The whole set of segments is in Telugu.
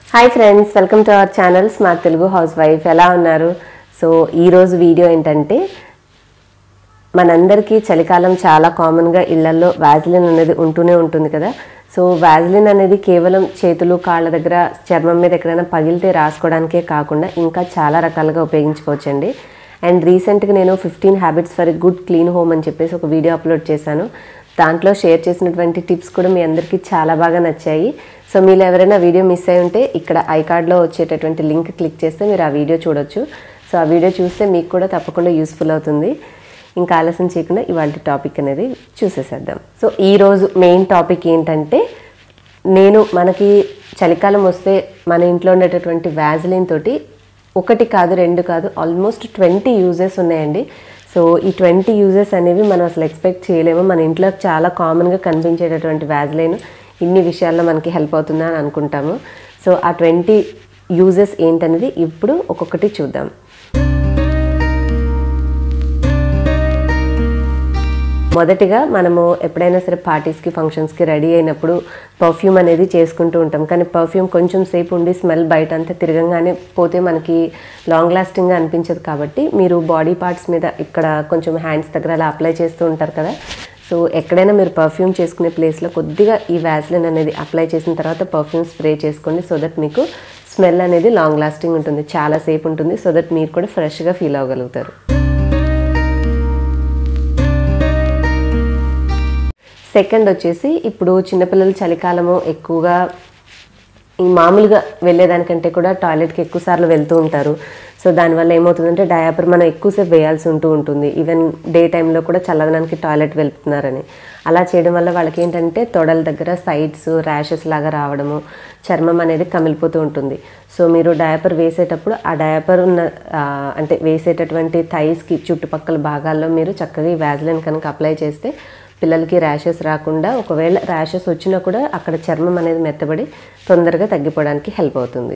hi friends welcome to our channel smart Telugu house housewife ఎలా ఉన్నారు సో ఈరోజు వీడియో ఏంటంటే మనందరికీ చలికాలం చాలా కామన్గా ఇళ్లల్లో వ్యాజిలిన్ అనేది ఉంటూనే ఉంటుంది కదా సో వ్యాజిలిన్ అనేది కేవలం చేతులు కాళ్ళ దగ్గర చర్మం మీద ఎక్కడైనా పగిలితే రాసుకోవడానికే కాకుండా ఇంకా చాలా రకాలుగా ఉపయోగించుకోవచ్చండి అండ్ రీసెంట్గా నేను fifteen habits for good clean home అని చెప్పేసి ఒక వీడియో అప్లోడ్ చేశాను దాంట్లో షేర్ చేసినటువంటి టిప్స్ కూడా మీ అందరికీ చాలా బాగా నచ్చాయి సో మీరు ఎవరైనా వీడియో మిస్ అయి ఉంటే ఇక్కడ ఐ కార్డ్లో వచ్చేటటువంటి లింక్ క్లిక్ చేస్తే మీరు ఆ వీడియో చూడొచ్చు సో ఆ వీడియో చూస్తే మీకు కూడా తప్పకుండా యూస్ఫుల్ అవుతుంది ఇంకా ఆలస్యం చేయకుండా ఇవాళ టాపిక్ అనేది చూసేసేద్దాం సో ఈరోజు మెయిన్ టాపిక్ ఏంటంటే నేను మనకి చలికాలం వస్తే మన ఇంట్లో ఉండేటటువంటి వ్యాజిలిన్ తోటి ఒకటి కాదు రెండు కాదు ఆల్మోస్ట్ ట్వంటీ యూజెస్ ఉన్నాయండి సో ఈ ట్వంటీ యూజెస్ అనేవి మనం అసలు ఎక్స్పెక్ట్ చేయలేము మన ఇంట్లో చాలా కామన్గా కనిపించేటటువంటి వ్యాజిలైన్ ఇన్ని విషయాల్లో మనకి హెల్ప్ అవుతుందా అని అనుకుంటాము సో ఆ ట్వంటీ యూజెస్ ఏంటనేది ఇప్పుడు ఒక్కొక్కటి చూద్దాం మొదటిగా మనము ఎప్పుడైనా సరే పార్టీస్కి ఫంక్షన్స్కి రెడీ అయినప్పుడు పర్ఫ్యూమ్ అనేది చేసుకుంటూ ఉంటాం కానీ పర్ఫ్యూమ్ కొంచెం సేపు ఉండి స్మెల్ బయట అంతా తిరగంగానే పోతే మనకి లాంగ్ లాస్టింగ్గా అనిపించదు కాబట్టి మీరు బాడీ పార్ట్స్ మీద ఇక్కడ కొంచెం హ్యాండ్స్ దగ్గర అలా అప్లై చేస్తూ ఉంటారు కదా సో ఎక్కడైనా మీరు పర్ఫ్యూమ్ చేసుకునే ప్లేస్లో కొద్దిగా ఈ వ్యాస్లిన్ అనేది అప్లై చేసిన తర్వాత పర్ఫ్యూమ్ స్ప్రే చేసుకోండి సో దట్ మీకు స్మెల్ అనేది లాంగ్ లాస్టింగ్ ఉంటుంది చాలా సేపు ఉంటుంది సో దట్ మీరు కూడా ఫ్రెష్గా ఫీల్ అవ్వగలుగుతారు సెకండ్ వచ్చేసి ఇప్పుడు చిన్నపిల్లలు చలికాలము ఎక్కువగా ఈ మామూలుగా వెళ్ళేదానికంటే కూడా టాయిలెట్కి ఎక్కువ సార్లు వెళ్తూ ఉంటారు సో దానివల్ల ఏమవుతుందంటే డయాపర్ మనం ఎక్కువసేపు వేయాల్సి ఉంటూ ఉంటుంది ఈవెన్ డే టైంలో కూడా చల్లదనానికి టాయిలెట్ వెళ్తున్నారని అలా చేయడం వల్ల వాళ్ళకి ఏంటంటే తొడల దగ్గర సైడ్స్ ర్యాషెస్ లాగా రావడము చర్మం అనేది కమిలిపోతూ ఉంటుంది సో మీరు డయాపర్ వేసేటప్పుడు ఆ డయాపర్ ఉన్న అంటే వేసేటటువంటి థైస్కి చుట్టుపక్కల భాగాల్లో మీరు చక్కగా ఈ వ్యాజిలిన్ కనుక అప్లై చేస్తే పిల్లలకి ర్యాషెస్ రాకుండా ఒకవేళ ర్యాషెస్ వచ్చినా కూడా అక్కడ చర్మం అనేది మెత్తబడి తొందరగా తగ్గిపోవడానికి హెల్ప్ అవుతుంది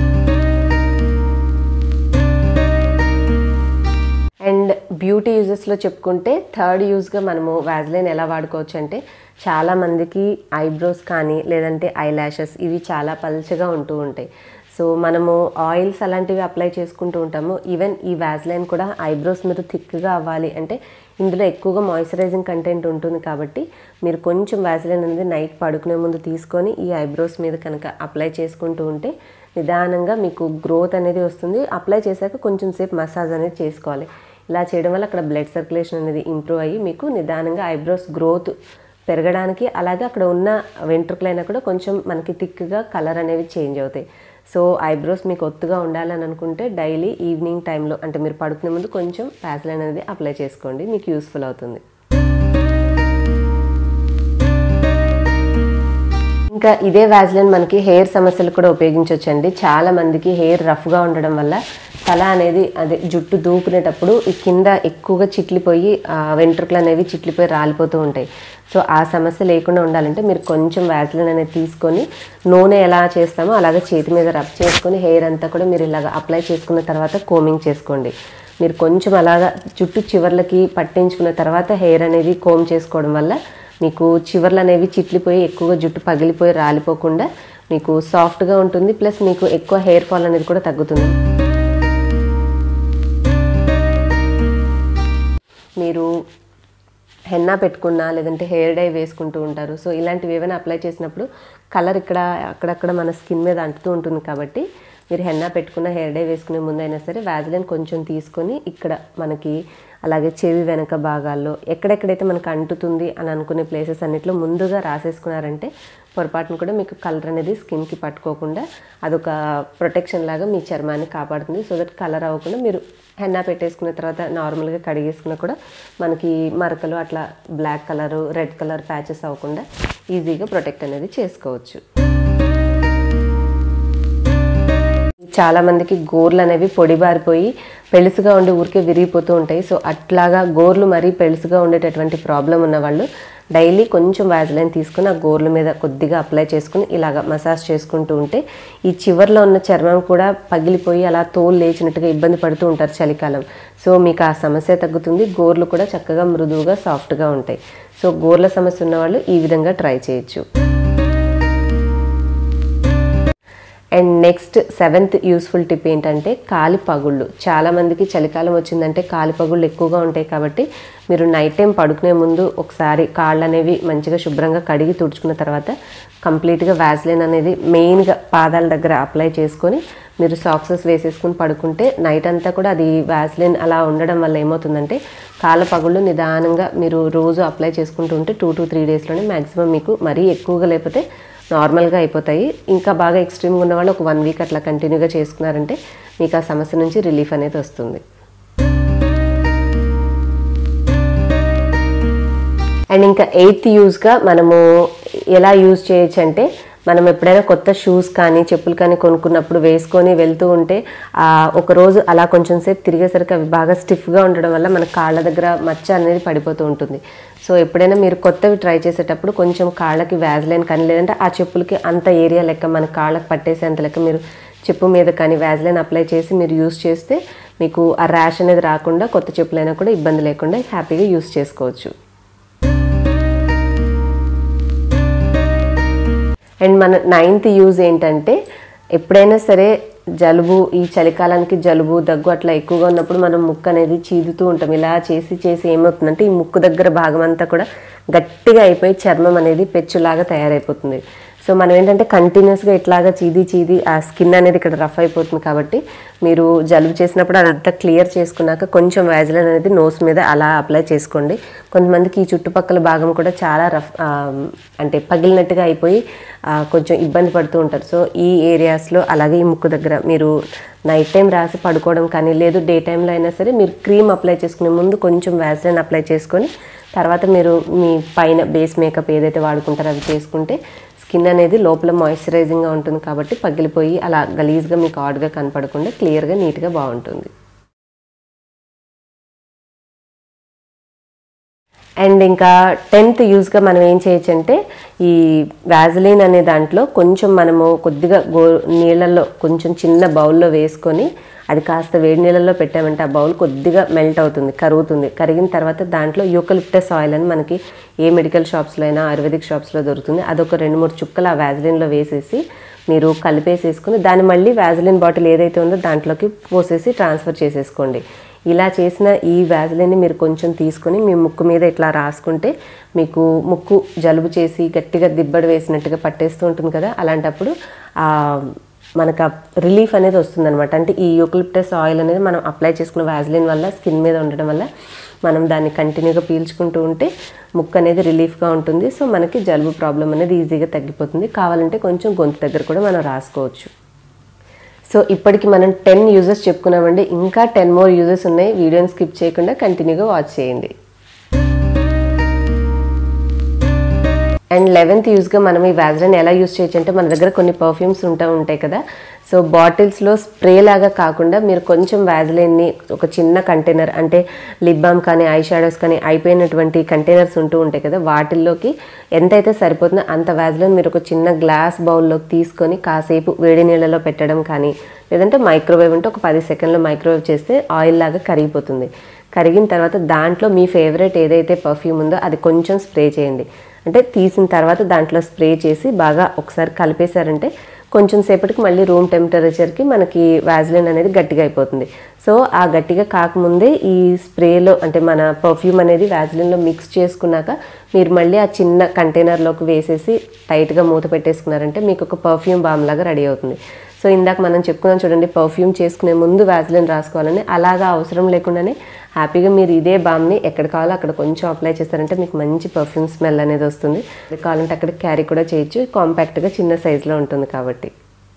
అండ్ బ్యూటీ యూజెస్లో చెప్పుకుంటే థర్డ్ యూజ్గా మనము వ్యాజ్లైన్ ఎలా వాడుకోవచ్చు అంటే చాలామందికి ఐబ్రోస్ కానీ లేదంటే ఐ ల్యాషెస్ ఇవి చాలా పల్చగా ఉంటూ ఉంటాయి సో మనము ఆయిల్స్ అలాంటివి అప్లై చేసుకుంటూ ఉంటాము ఈవెన్ ఈ వ్యాజ్లైన్ కూడా ఐబ్రోస్ మీరు థిక్గా అవ్వాలి అంటే ఇందులో ఎక్కువగా మాయిశ్చరైజింగ్ కంటెంట్ ఉంటుంది కాబట్టి మీరు కొంచెం వ్యాజ్లైన్ అనేది నైట్ పడుకునే ముందు తీసుకొని ఈ ఐబ్రోస్ మీద కనుక అప్లై చేసుకుంటూ ఉంటే నిదానంగా మీకు గ్రోత్ అనేది వస్తుంది అప్లై చేశాక కొంచెం సేపు మసాజ్ అనేది చేసుకోవాలి ఇలా చేయడం వల్ల అక్కడ బ్లడ్ సర్క్యులేషన్ అనేది ఇంప్రూవ్ అయ్యి మీకు నిదానంగా ఐబ్రోస్ గ్రోత్ పెరగడానికి అలాగే అక్కడ ఉన్న వెంట్రుకలైనా కూడా కొంచెం మనకి థిక్గా కలర్ అనేవి చేంజ్ అవుతాయి సో ఐబ్రోస్ మీకు ఒత్తుగా ఉండాలని అనుకుంటే డైలీ ఈవినింగ్ టైంలో అంటే మీరు పడుకునే ముందు కొంచెం ప్యాసిలైన్ అనేది అప్లై చేసుకోండి మీకు యూస్ఫుల్ అవుతుంది ఇంకా ఇదే వ్యాజ్లైన్ మనకి హెయిర్ సమస్యలు కూడా ఉపయోగించవచ్చండి చాలా మందికి హెయిర్ రఫ్గా ఉండడం వల్ల తల అనేది అదే జుట్టు దూకునేటప్పుడు ఈ కింద ఎక్కువగా చిట్లిపోయి వెంట్రుకలు అనేవి చిట్లిపోయి రాలిపోతూ ఉంటాయి సో ఆ సమస్య లేకుండా ఉండాలంటే మీరు కొంచెం వ్యాజ్లిన్ అనేది తీసుకొని నూనె ఎలా చేస్తామో అలాగే చేతి మీద రబ్ చేసుకొని హెయిర్ అంతా కూడా మీరు ఇలాగ అప్లై చేసుకున్న తర్వాత కోమింగ్ చేసుకోండి మీరు కొంచెం అలాగా జుట్టు చివర్లకి పట్టించుకున్న తర్వాత హెయిర్ అనేది కోమ్ చేసుకోవడం వల్ల మీకు చివర్లు అనేవి చిట్లిపోయి ఎక్కువగా జుట్టు పగిలిపోయి రాలిపోకుండా మీకు సాఫ్ట్గా ఉంటుంది ప్లస్ మీకు ఎక్కువ హెయిర్ ఫాల్ అనేది కూడా తగ్గుతుంది మీరు హెన్నా పెట్టుకున్నా లేదంటే హెయిర్ డై వేసుకుంటూ ఉంటారు సో ఇలాంటివి ఏమైనా అప్లై చేసినప్పుడు కలర్ ఇక్కడ అక్కడక్కడ మన స్కిన్ మీద అంటుతూ ఉంటుంది కాబట్టి మీరు హెన్నా పెట్టుకున్న హెయిర్ డై వేసుకునే ముందైనా సరే వ్యాజిలిన్ కొంచెం తీసుకొని ఇక్కడ మనకి అలాగే చెవి వెనక భాగాల్లో ఎక్కడెక్కడైతే మనకు అంటుతుంది అని అనుకునే ప్లేసెస్ అన్నిట్లో ముందుగా రాసేసుకున్నారంటే పొరపాటును కూడా మీకు కలర్ అనేది స్కిన్కి పట్టుకోకుండా అదొక ప్రొటెక్షన్ లాగా మీ చర్మాన్ని కాపాడుతుంది సో దట్ కలర్ అవ్వకుండా మీరు హెన్నా పెట్టేసుకున్న తర్వాత నార్మల్గా కడిగేసుకున్నా కూడా మనకి మరకలు అట్లా black colour red colour patches అవ్వకుండా ఈజీగా ప్రొటెక్ట్ అనేది చేసుకోవచ్చు చాలా మందికి గోర్లు అనేవి పొడిబారిపోయి పెళుసుగా ఉండి ఊరికే విరిగిపోతూ ఉంటాయి సో అట్లాగా గోర్లు మరీ పెళుసుగా ఉండేటటువంటి ప్రాబ్లం ఉన్న వాళ్ళు డైలీ కొంచెం వ్యాజిలైన్ తీసుకుని ఆ గోర్ల మీద కొద్దిగా అప్లై చేసుకుని ఇలాగ మసాజ్ చేసుకుంటూ ఉంటే ఈ చివర్లో ఉన్న చర్మం కూడా పగిలిపోయి అలా తోలు లేచినట్టుగా ఇబ్బంది పడుతూ ఉంటారు చలికాలం సో మీకు ఆ సమస్య తగ్గుతుంది గోర్లు కూడా చక్కగా మృదువుగా సాఫ్ట్గా ఉంటాయి సో గోర్ల సమస్య ఉన్నవాళ్ళు ఈ విధంగా ట్రై చేయొచ్చు and next seventh useful tip ఏంటంటే కాలి పగుళ్ళు చాలామందికి చలికాలం వచ్చిందంటే కాలి పగుళ్ళు ఎక్కువగా ఉంటాయి కాబట్టి మీరు నైట్ టైం పడుకునే ముందు ఒకసారి కాళ్ళు అనేవి మంచిగా శుభ్రంగా కడిగి తుడుచుకున్న తర్వాత కంప్లీట్గా వ్యాజ్లైన్ అనేది మెయిన్గా పాదాల దగ్గర అప్లై చేసుకొని మీరు సాక్సెస్ వేసేసుకుని పడుకుంటే నైట్ అంతా కూడా అది వ్యాజ్లైన్ అలా ఉండడం వల్ల ఏమవుతుందంటే కాళ్ళ పగుళ్ళు నిదానంగా మీరు రోజు అప్లై చేసుకుంటూ ఉంటే టూ టు త్రీ డేస్లోనే మ్యాక్సిమం మీకు మరీ ఎక్కువగా లేకపోతే నార్మల్గా అయిపోతాయి ఇంకా బాగా ఎక్స్ట్రీమ్గా ఉన్న వాళ్ళు ఒక వన్ వీక్ అట్లా కంటిన్యూగా చేసుకున్నారంటే మీకు ఆ సమస్య నుంచి రిలీఫ్ అనేది వస్తుంది అండ్ ఇంకా ఎయిత్ యూస్గా మనము ఎలా యూజ్ చేయొచ్చు అంటే మనం ఎప్పుడైనా కొత్త షూస్ కానీ చెప్పులు కానీ కొనుక్కున్నప్పుడు వేసుకొని వెళ్తూ ఉంటే ఆ, ఒక రోజు అలా కొంచెం సేపు తిరిగేసరికి అవి బాగా స్టిఫ్గా ఉండడం వల్ల మన కాళ్ళ దగ్గర మచ్చ అనేది పడిపోతూ ఉంటుంది సో ఎప్పుడైనా మీరు కొత్తవి ట్రై చేసేటప్పుడు కొంచెం కాళ్ళకి వ్యాజ్లైన్ కానీ లేదంటే ఆ చెప్పులకి అంత ఏరియా లెక్క మన కాళ్ళకి పట్టేసేంత లెక్క మీరు చెప్పు మీద కానీ వ్యాజ్లైన్ అప్లై చేసి మీరు యూస్ చేస్తే మీకు ఆ ర్యాష్ అనేది రాకుండా కొత్త చెప్పులైనా కూడా ఇబ్బంది లేకుండా హ్యాపీగా యూస్ చేసుకోవచ్చు అండ్ మన నైన్త్ యూజ్ ఏంటంటే ఎప్పుడైనా సరే జలుబు ఈ చలికాలానికి జలుబు దగ్గు అట్లా ఎక్కువగా ఉన్నప్పుడు మనం ముక్కు అనేది చీదుతూ ఉంటాం ఇలా చేసి చేసి ఏమవుతుందంటే ఈ ముక్కు దగ్గర భాగం అంతా కూడా గట్టిగా అయిపోయి చర్మం అనేది పెచ్చులాగా తయారైపోతుంది సో మనం ఏంటంటే కంటిన్యూస్గా ఇట్లాగా చీది చీది ఆ స్కిన్ అనేది ఇక్కడ రఫ్ అయిపోతుంది కాబట్టి మీరు జలుబు చేసినప్పుడు అదంతా క్లియర్ చేసుకున్నాక కొంచెం వ్యాజిలైన్ అనేది నోస్ మీద అలా అప్లై చేసుకోండి కొంతమందికి ఈ చుట్టుపక్కల భాగం కూడా చాలా రఫ్ ఆ, అంటే పగిలినట్టుగా అయిపోయి ఆ, కొంచెం ఇబ్బంది పడుతూ ఉంటారు సో ఈ ఏరియాస్లో అలాగే ఈ ముక్కు దగ్గర మీరు నైట్ టైం రాసి పడుకోవడం కానీ లేదు డే టైంలో అయినా సరే మీరు క్రీమ్ అప్లై చేసుకునే ముందు కొంచెం వ్యాజిలైన్ అప్లై చేసుకొని తర్వాత మీరు మీ పైన బేస్ మేకప్ ఏదైతే వాడుకుంటారో అది చేసుకుంటే స్కిన్ అనేది లోపల మాయిశ్చరైజింగ్గా ఉంటుంది కాబట్టి పగిలిపోయి అలా గలీజ్గా మీకు ఆడ్గా కనపడకుండా క్లియర్గా నీట్గా బాగుంటుంది అండ్ ఇంకా టెన్త్ యూస్గా మనం ఏం చేయొచ్చు అంటే ఈ వ్యాజలిన్ అనే దాంట్లో కొంచెం మనము కొద్దిగా గో నీళ్ళల్లో కొంచెం చిన్న బౌల్లో వేసుకొని అది కాస్త వేడి నీళ్ళల్లో పెట్టామంటే ఆ బౌల్ కొద్దిగా మెల్ట్ అవుతుంది కరుగుతుంది కరిగిన తర్వాత దాంట్లో యూకలిప్టస్ ఆయిల్ అని మనకి ఏ మెడికల్ షాప్స్లో అయినా ఆయుర్వేదిక్ షాప్స్లో దొరుకుతుంది అదొక రెండు మూడు చుక్కలు ఆ వ్యాజలిన్లో వేసేసి మీరు కలిపేసేసుకుని దాన్ని మళ్ళీ వ్యాజలిన్ బాటిల్ ఏదైతే ఉందో దాంట్లోకి పోసేసి ట్రాన్స్ఫర్ చేసేసుకోండి ఇలా చేసిన ఈ వ్యాజిలిన్ని మీరు కొంచెం తీసుకొని మీ ముక్కు మీద ఇట్లా రాసుకుంటే మీకు ముక్కు జలుబు చేసి గట్టిగా దిబ్బడి వేసినట్టుగా పట్టేస్తూ ఉంటుంది కదా అలాంటప్పుడు ఆ మనకు రిలీఫ్ అనేది వస్తుందన్నమాట అంటే ఈ యూకలిప్టస్ ఆయిల్ అనేది మనం అప్లై చేసుకున్న వ్యాజిలిన్ వల్ల స్కిన్ మీద ఉండడం వల్ల మనం దాన్ని కంటిన్యూగా పీల్చుకుంటూ ఉంటే ముక్కు అనేది రిలీఫ్గా ఉంటుంది సో మనకి జలుబు ప్రాబ్లం అనేది ఈజీగా తగ్గిపోతుంది కావాలంటే కొంచెం గొంతు దగ్గర కూడా మనం రాసుకోవచ్చు సో ఇప్పటికి మనం టెన్ యూజెస్ చెప్పుకున్నామండి ఇంకా టెన్ మోర్ యూజెస్ ఉన్నాయి వీడియోని స్కిప్ చేయకుండా కంటిన్యూగా వాచ్ చేయండి అండ్ లెవెన్త్ యూస్గా మనం ఈ వ్యాజ్లైన్ ఎలా యూస్ చేయొచ్చు అంటే మన దగ్గర కొన్ని పర్ఫ్యూమ్స్ ఉంటా ఉంటాయి కదా సో బాటిల్స్లో స్ప్రే లాగా కాకుండా మీరు కొంచెం వ్యాజ్లైన్ని ఒక చిన్న కంటైనర్ అంటే లిప్ బామ్ కానీ ఐ షాడోస్ కానీ అయిపోయినటువంటి కంటైనర్స్ ఉంటూ ఉంటాయి కదా వాటిల్లోకి ఎంతైతే సరిపోతుందో అంత వ్యాజ్లైన్ మీరు ఒక చిన్న గ్లాస్ బౌల్లోకి తీసుకొని కాసేపు వేడి నీళ్ళలో పెట్టడం కానీ లేదంటే మైక్రోవేవ్ ఉంటే ఒక పది సెకండ్లో మైక్రోవేవ్ చేస్తే ఆయిల్ లాగా కరిగిపోతుంది కరిగిన తర్వాత దాంట్లో మీ ఫేవరెట్ ఏదైతే పర్ఫ్యూమ్ ఉందో అది కొంచెం స్ప్రే చేయండి అంటే తీసిన తర్వాత దాంట్లో స్ప్రే చేసి బాగా ఒకసారి కలిపేశారంటే కొంచెం సేపటికి మళ్ళీ రూమ్ టెంపరేచర్కి మనకి వ్యాజ్లిన్ అనేది గట్టిగా అయిపోతుంది సో ఆ గట్టిగా కాకముందే ఈ స్ప్రేలో అంటే మన పర్ఫ్యూమ్ అనేది వ్యాజ్లిన్లో మిక్స్ చేసుకున్నాక మీరు మళ్ళీ ఆ చిన్న కంటైనర్లోకి వేసేసి టైట్గా మూత పెట్టేసుకున్నారంటే మీకు ఒక పర్ఫ్యూమ్ బామ్ లాగా రెడీ అవుతుంది సో ఇందాక మనం చెప్పుకున్నాం చూడండి పర్ఫ్యూమ్ చేసుకునే ముందు వ్యాజ్లిన్ రాసుకోవాలని అలాగా అవసరం లేకుండానే హ్యాపీగా మీరు ఇదే బామ్ని ఎక్కడ కావాలో అక్కడ కొంచెం అప్లై చేస్తారంటే మీకు మంచి పర్ఫ్యూమ్ స్మెల్ అనేది వస్తుంది అది కావాలంటే అక్కడ క్యారీ కూడా చేయొచ్చు కాంపాక్ట్గా చిన్న సైజులో ఉంటుంది కాబట్టి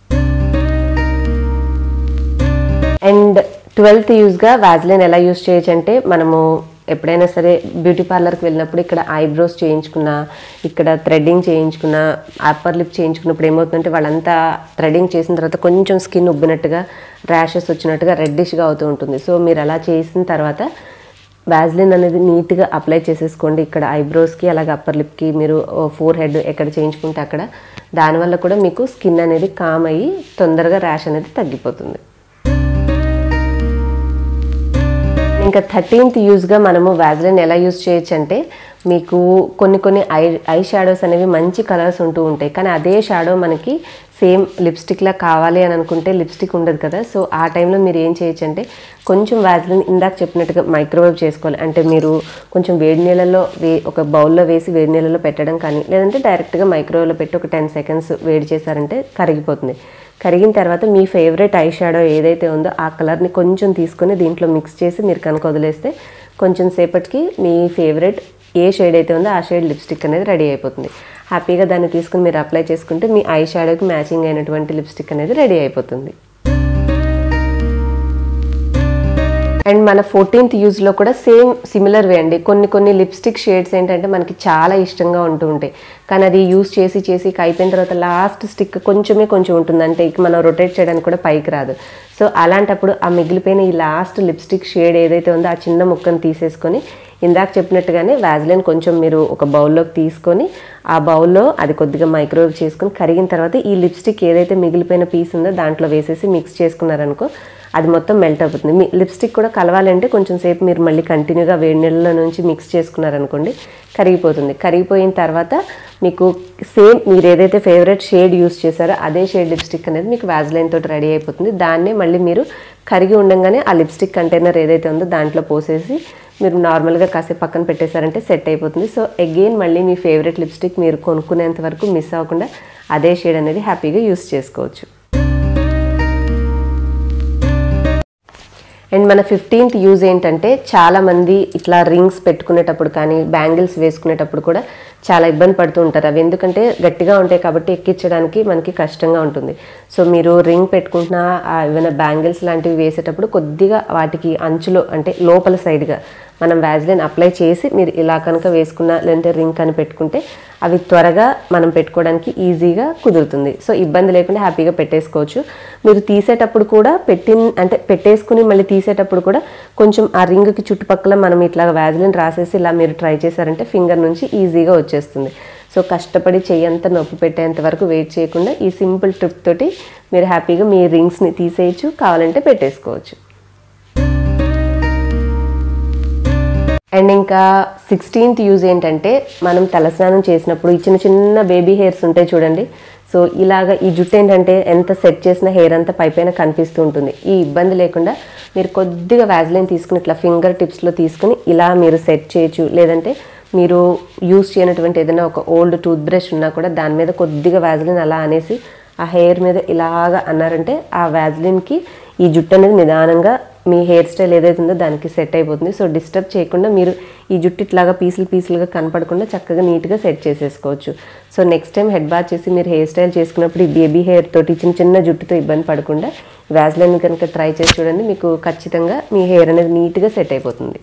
అండ్ ట్వెల్త్ యూస్గా వ్యాజ్లైన్ ఎలా యూస్ చేయొచ్చు అంటే మనము ఎప్పుడైనా సరే బ్యూటీ పార్లర్కి వెళ్ళినప్పుడు ఇక్కడ ఐబ్రోస్ చేయించుకున్న ఇక్కడ థ్రెడ్డింగ్ చేయించుకున్న అప్పర్ లిప్ చేయించుకున్నప్పుడు ఏమవుతుందంటే వాళ్ళంతా థ్రెడ్డింగ్ చేసిన తర్వాత కొంచెం స్కిన్ ఉబ్బినట్టుగా ర్యాషెస్ వచ్చినట్టుగా రెడ్డిష్గా అవుతూ ఉంటుంది సో మీరు అలా చేసిన తర్వాత వ్యాజ్లిన్ అనేది నీట్గా అప్లై చేసేసుకోండి ఇక్కడ ఐబ్రోస్కి అలాగే అప్పర్ లిప్కి మీరు ఫోర్ హెడ్ ఎక్కడ చేయించుకుంటే అక్కడ దానివల్ల కూడా మీకు స్కిన్ అనేది కామ్ అయ్యి తొందరగా ర్యాష్ అనేది తగ్గిపోతుంది ఇంకా థర్టీన్త్ యూజ్గా మనము వ్యాజ్లిన్ ఎలా యూజ్ చేయొచ్చు అంటే మీకు కొన్ని కొన్ని ఐ ఐ షాడోస్ అనేవి మంచి కలర్స్ ఉంటూ ఉంటాయి కానీ అదే షాడో మనకి సేమ్ లిప్స్టిక్లా కావాలి అని అనుకుంటే లిప్స్టిక్ ఉండదు కదా సో ఆ టైంలో మీరు ఏం చేయొచ్చు అంటే కొంచెం వ్యాజ్లిన్ ఇందాక చెప్పినట్టుగా మైక్రోవేవ్ చేసుకోవాలి అంటే మీరు కొంచెం వేడి నీళ్ళలో వే ఒక బౌల్లో వేసి వేడి నీళ్ళలో పెట్టడం కానీ లేదంటే డైరెక్ట్గా మైక్రోవేవ్లో పెట్టి ఒక టెన్ సెకండ్స్ వేడి చేశారంటే కరిగిపోతుంది కరిగిన తర్వాత మీ ఫేవరెట్ ఐ షాడో ఏదైతే ఉందో ఆ కలర్ని కొంచెం తీసుకొని దీంట్లో మిక్స్ చేసి మీరు కనుక వదిలేస్తే కొంచెం సేపటికి మీ ఫేవరెట్ ఏ షేడ్ అయితే ఉందో ఆ షేడ్ లిప్స్టిక్ అనేది రెడీ అయిపోతుంది హ్యాపీగా దాన్ని తీసుకుని మీరు అప్లై చేసుకుంటే మీ ఐ షాడోకి మ్యాచింగ్ అయినటువంటి లిప్స్టిక్ అనేది రెడీ అయిపోతుంది అండ్ మన ఫోర్టీన్త్ యూజ్లో కూడా సేమ్ సిమిలర్ వే అండి కొన్ని కొన్ని లిప్స్టిక్ షేడ్స్ ఏంటంటే మనకి చాలా ఇష్టంగా ఉంటూ ఉంటాయి కానీ అది యూస్ చేసి చేసి ఇక అయిపోయిన తర్వాత లాస్ట్ స్టిక్ కొంచెమే కొంచెం ఉంటుంది అంటే ఇక మనం రొటేట్ చేయడానికి కూడా పైకి రాదు సో అలాంటప్పుడు ఆ మిగిలిపోయిన ఈ లాస్ట్ లిప్స్టిక్ షేడ్ ఏదైతే ఉందో ఆ చిన్న ముక్కను తీసేసుకొని ఇందాక చెప్పినట్టుగానే వ్యాజ్లిన్ కొంచెం మీరు ఒక బౌల్లోకి తీసుకొని ఆ బౌల్లో అది కొద్దిగా మైక్రోవేవ్ చేసుకొని కరిగిన తర్వాత ఈ లిప్స్టిక్ ఏదైతే మిగిలిపోయిన పీస్ ఉందో దాంట్లో వేసేసి మిక్స్ చేసుకున్నారనుకో అది మొత్తం మెల్ట్ అయిపోతుంది మీ లిప్స్టిక్ కూడా కలవాలంటే కొంచెం సేపు మీరు మళ్ళీ కంటిన్యూగా వేడి నీళ్ళలో నుంచి మిక్స్ చేసుకున్నారనుకోండి కరిగిపోతుంది కరిగిపోయిన తర్వాత మీకు సేమ్ మీరు ఏదైతే ఫేవరెట్ షేడ్ యూస్ చేశారో అదే షేడ్ లిప్స్టిక్ అనేది మీకు వ్యాజ్లైన్ తోటి రెడీ అయిపోతుంది దాన్నే మళ్ళీ మీరు కరిగి ఉండగానే ఆ లిప్స్టిక్ కంటైనర్ ఏదైతే ఉందో దాంట్లో పోసేసి మీరు నార్మల్గా కాసేపు పక్కన పెట్టేశారంటే సెట్ అయిపోతుంది సో అగైన్ మళ్ళీ మీ ఫేవరెట్ లిప్స్టిక్ మీరు కొనుక్కునేంత వరకు మిస్ అవ్వకుండా అదే షేడ్ అనేది హ్యాపీగా యూస్ చేసుకోవచ్చు అండ్ మన ఫిఫ్టీన్త్ యూజ్ ఏంటంటే చాలామంది ఇట్లా రింగ్స్ పెట్టుకునేటప్పుడు కానీ బ్యాంగిల్స్ వేసుకునేటప్పుడు కూడా చాలా ఇబ్బంది పడుతూ ఉంటారు అవి ఎందుకంటే గట్టిగా ఉంటాయి కాబట్టి ఎక్కించడానికి మనకి కష్టంగా ఉంటుంది సో మీరు రింగ్ పెట్టుకుంటున్న ఆ ఏమైనా బ్యాంగిల్స్ లాంటివి వేసేటప్పుడు కొద్దిగా వాటికి అంచులో అంటే లోపల సైడ్గా మనం వ్యాజ్లైన్ అప్లై చేసి మీరు ఇలా కనుక వేసుకున్న లేదంటే రింగ్ అని పెట్టుకుంటే అవి త్వరగా మనం పెట్టుకోవడానికి ఈజీగా కుదురుతుంది సో ఇబ్బంది లేకుండా హ్యాపీగా పెట్టేసుకోవచ్చు మీరు తీసేటప్పుడు కూడా పెట్టి అంటే పెట్టేసుకుని మళ్ళీ తీసేటప్పుడు కూడా కొంచెం ఆ రింగ్కి చుట్టుపక్కల మనం ఇట్లా వ్యాజ్లిన్ రాసేసి ఇలా మీరు ట్రై చేశారంటే ఫింగర్ నుంచి ఈజీగా వచ్చేస్తుంది సో కష్టపడి చెయ్యంత నొప్పి పెట్టేంత వరకు వెయిట్ చేయకుండా ఈ సింపుల్ ట్రిప్ తోటి మీరు హ్యాపీగా మీ రింగ్స్ని తీసేయచ్చు కావాలంటే పెట్టేసుకోవచ్చు అండ్ ఇంకా సిక్స్టీన్త్ యూజ్ ఏంటంటే మనం తలస్నానం చేసినప్పుడు ఈ చిన్న చిన్న బేబీ హెయిర్స్ ఉంటాయి చూడండి సో ఇలాగ ఈ జుట్టు ఏంటంటే ఎంత సెట్ చేసిన హెయిర్ అంతా పైపైన కనిపిస్తూ ఉంటుంది ఈ ఇబ్బంది లేకుండా మీరు కొద్దిగా వ్యాజ్లైన్ తీసుకుని ఇట్లా ఫింగర్ టిప్స్లో తీసుకుని ఇలా మీరు సెట్ చేయొచ్చు లేదంటే మీరు యూస్ చేయనటువంటి ఏదైనా ఒక ఓల్డ్ టూత్ బ్రష్ ఉన్నా కూడా దాని మీద కొద్దిగా వ్యాజ్లిన్ అలా అనేసి ఆ హెయిర్ మీద ఇలాగా అన్నారంటే ఆ వ్యాజ్లిన్కి ఈ జుట్టు అనేది నిదానంగా మీ హెయిర్ స్టైల్ ఏదైతే ఉందో దానికి సెట్ అయిపోతుంది సో డిస్టర్బ్ చేయకుండా మీరు ఈ జుట్టు ఇట్లాగా పీసులు పీసులుగా కనపడకుండా చక్కగా నీట్గా సెట్ చేసేసుకోవచ్చు so next time head bath చేసి మీరు హెయిర్ స్టైల్ చేసుకున్నప్పుడు ఈ బేబీ హెయిర్ తోటి చిన్న చిన్న జుట్టుతో ఇబ్బంది పడకుండా వ్యాజ్లైన్ కనుక ట్రై చేసి చూడండి మీకు ఖచ్చితంగా మీ హెయిర్ అనేది నీట్గా సెట్ అయిపోతుంది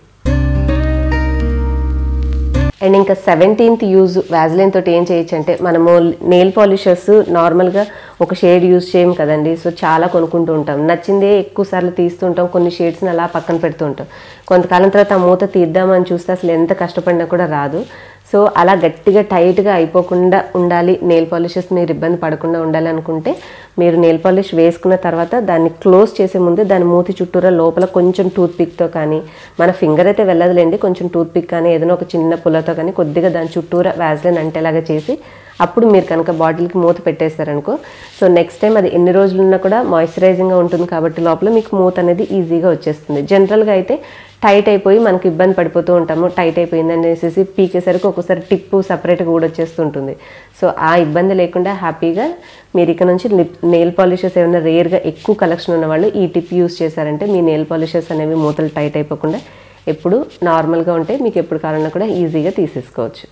అండ్ ఇంకా సెవెంటీన్త్ యూజ్ వ్యాజ్లైన్ తోటి ఏం చేయొచ్చు అంటే మనము నెయిల్ పాలిషర్స్ నార్మల్గా ఒక షేడ్ యూజ్ చేయం కదండి సో చాలా కొనుక్కుంటూ ఉంటాం నచ్చిందే ఎక్కువ సార్లు తీస్తూ ఉంటాం కొన్ని షేడ్స్ని అలా పక్కన పెడుతూ ఉంటాం కొంతకాలం తర్వాత ఆ మూత తీద్దామని చూస్తే అసలు ఎంత కష్టపడినా కూడా రాదు సో అలా గట్టిగా టైట్గా అయిపోకుండా ఉండాలి నెయిల్ పాలిషెస్ మీరు ఇబ్బంది పడకుండా ఉండాలి అనుకుంటే మీరు నెయిల్ పాలిష్ వేసుకున్న తర్వాత దాన్ని క్లోజ్ చేసే ముందు దాని మూతి చుట్టూరా లోపల కొంచెం టూత్ పిక్తో కానీ మన ఫింగర్ అయితే వెళ్ళదులేండి కొంచెం టూత్ పిక్ కానీ ఏదైనా ఒక చిన్న పుల్లతో కానీ కొద్దిగా దాని చుట్టూరా వ్యాజ్లైన్ అంటేలాగా చేసి అప్పుడు మీరు కనుక బాటిల్కి మూత పెట్టేశారనుకో సో నెక్స్ట్ టైం అది ఎన్ని రోజులు ఉన్నా కూడా మాయిశ్చరైజింగ్గా ఉంటుంది కాబట్టి లోపల మీకు మూత అనేది ఈజీగా వచ్చేస్తుంది జనరల్గా అయితే టైట్ అయిపోయి మనకి ఇబ్బంది పడిపోతూ ఉంటాము టైట్ అయిపోయింది అనేసి పీకేసరికి ఒక్కోసారి టిప్పు సపరేట్గా కూడా వచ్చేస్తుంటుంది సో ఆ ఇబ్బంది లేకుండా హ్యాపీగా మీరు ఇక నుంచి లిప్ నెయిల్ పాలిషెస్ ఏమైనా రేర్గా ఎక్కువ కలెక్షన్ ఉన్న వాళ్ళు ఈ టిప్ యూస్ చేశారంటే మీ నెయిల్ పాలిషెస్ అనేవి మూతలు టైట్ అయిపోకుండా ఎప్పుడు నార్మల్గా ఉంటే మీకు ఎప్పుడు కావాలన్నా కూడా ఈజీగా తీసేసుకోవచ్చు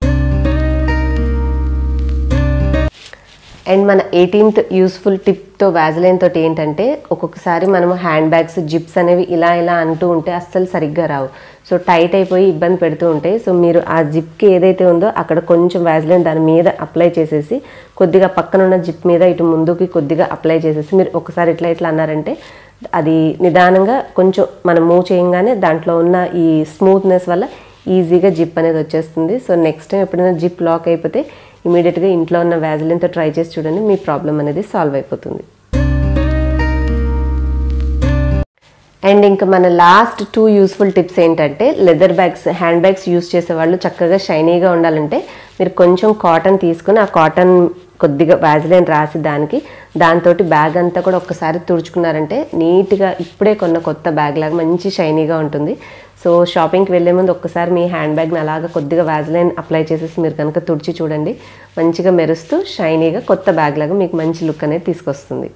అండ్ మన ఎయిటీన్త్ యూస్ఫుల్ టిప్తో వ్యాజ్లైన్ తోటి ఏంటంటే ఒక్కొక్కసారి మనము హ్యాండ్ బ్యాగ్స్ జిప్స్ అనేవి ఇలా ఇలా అంటూ ఉంటే అస్సలు సరిగ్గా రావు సో టైట్ అయిపోయి ఇబ్బంది పెడుతూ ఉంటాయి సో మీరు ఆ జిప్కి ఏదైతే ఉందో అక్కడ కొంచెం వ్యాజ్లైన్ దాని మీద అప్లై చేసేసి కొద్దిగా పక్కన ఉన్న జిప్ మీద ఇటు ముందుకి కొద్దిగా అప్లై చేసేసి మీరు ఒకసారి ఇట్లా ఇట్లా అన్నారంటే అది నిదానంగా కొంచెం మనం మూవ్ చేయంగానే దాంట్లో ఉన్న ఈ స్మూత్నెస్ వల్ల ఈజీగా జిప్ అనేది వచ్చేస్తుంది సో నెక్స్ట్ టైం ఎప్పుడైనా జిప్ లాక్ అయిపోతే ఇమీడియట్గా ఇంట్లో ఉన్న వ్యాజిలిన్తో ట్రై చేసి చూడండి మీ ప్రాబ్లం అనేది సాల్వ్ అయిపోతుంది అండ్ ఇంకా మన లాస్ట్ టూ యూస్ఫుల్ టిప్స్ ఏంటంటే leather bags hand bags use చేసే వాళ్ళు చక్కగా షైనీగా ఉండాలంటే మీరు కొంచెం కాటన్ తీసుకుని ఆ కాటన్ కొద్దిగా వ్యాజిలైన్ రాసి దానికి దాంతో బ్యాగ్ అంతా కూడా ఒక్కసారి తుడుచుకున్నారంటే నీట్గా ఇప్పుడే కొన్న కొత్త బ్యాగ్ లాగా మంచి షైనీగా ఉంటుంది సో షాపింగ్కి వెళ్ళే ముందు ఒక్కసారి మీ హ్యాండ్ బ్యాగ్ని అలాగా కొద్దిగా వ్యాజిలైన్ అప్లై చేసేసి మీరు కనుక తుడిచి చూడండి మంచిగా మెరుస్తూ షైనీగా కొత్త బ్యాగ్ లాగా మీకు మంచి లుక్ అనేది తీసుకొస్తుంది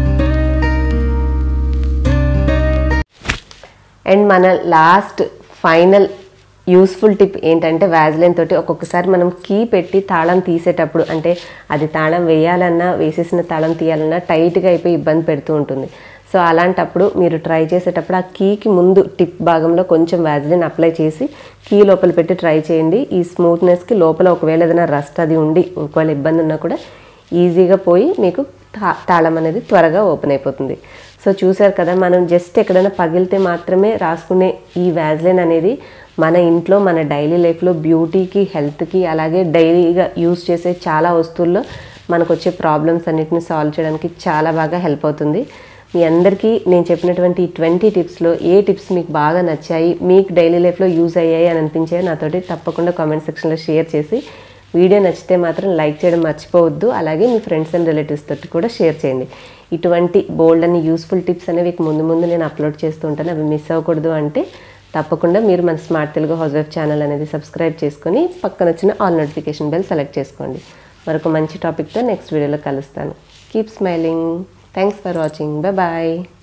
అండ్ మన లాస్ట్ ఫైనల్ యూస్ఫుల్ టిప్ ఏంటంటే వ్యాజ్లైన్ తోటి ఒక్కొక్కసారి మనం కీ పెట్టి తాళం తీసేటప్పుడు అంటే అది తాళం వేయాలన్నా వేసేసిన తాళం తీయాలన్నా టైట్గా అయిపోయి ఇబ్బంది పెడుతూ ఉంటుంది సో అలాంటప్పుడు మీరు ట్రై చేసేటప్పుడు ఆ కీకి ముందు టిప్ భాగంలో కొంచెం వ్యాజ్లిన్ అప్లై చేసి కీ లోపల పెట్టి ట్రై చేయండి ఈ స్మూత్నెస్కి లోపల ఒకవేళ ఏదైనా రస్ట్ అది ఉండి ఒకవేళ ఇబ్బంది ఉన్నా కూడా ఈజీగా పోయి మీకు తా- తాళం అనేది త్వరగా ఓపెన్ అయిపోతుంది సో చూసారు కదా మనం జస్ట్ ఎక్కడైనా పగిలితే మాత్రమే రాసుకునే ఈ వ్యాజ్లైన్ అనేది మన ఇంట్లో మన డైలీ లైఫ్లో బ్యూటీకి హెల్త్కి అలాగే డైలీగా యూస్ చేసే చాలా వస్తువుల్లో మనకు వచ్చే ప్రాబ్లమ్స్ అన్నిటిని సాల్వ్ చేయడానికి చాలా బాగా హెల్ప్ అవుతుంది మీ అందరికీ నేను చెప్పినటువంటి ఈ ట్వంటీ టిప్స్లో ఏ టిప్స్ మీకు బాగా నచ్చాయి మీకు డైలీ లైఫ్లో యూజ్ అయ్యాయి అని అనిపించాయి నాతోటి తప్పకుండా కామెంట్ సెక్షన్లో షేర్ చేసి వీడియో నచ్చితే మాత్రం లైక్ చేయడం మర్చిపోవద్దు అలాగే మీ ఫ్రెండ్స్ అండ్ రిలేటివ్స్ తోటి కూడా షేర్ చేయండి ఇటువంటి బోల్డ్ అని యూస్ఫుల్ టిప్స్ అనేవి ముందు ముందు నేను అప్లోడ్ చేస్తూ ఉంటాను అవి మిస్ అవ్వకూడదు అంటే తప్పకుండా మీరు మన smart Telugu house wife channel అనేది సబ్స్క్రైబ్ చేసుకొని పక్కన వచ్చిన ఆల్ నోటిఫికేషన్ బెల్ సెలెక్ట్ చేసుకోండి మరొక మంచి టాపిక్తో నెక్స్ట్ వీడియోలో కలుస్తాను keep smiling thanks for watching bye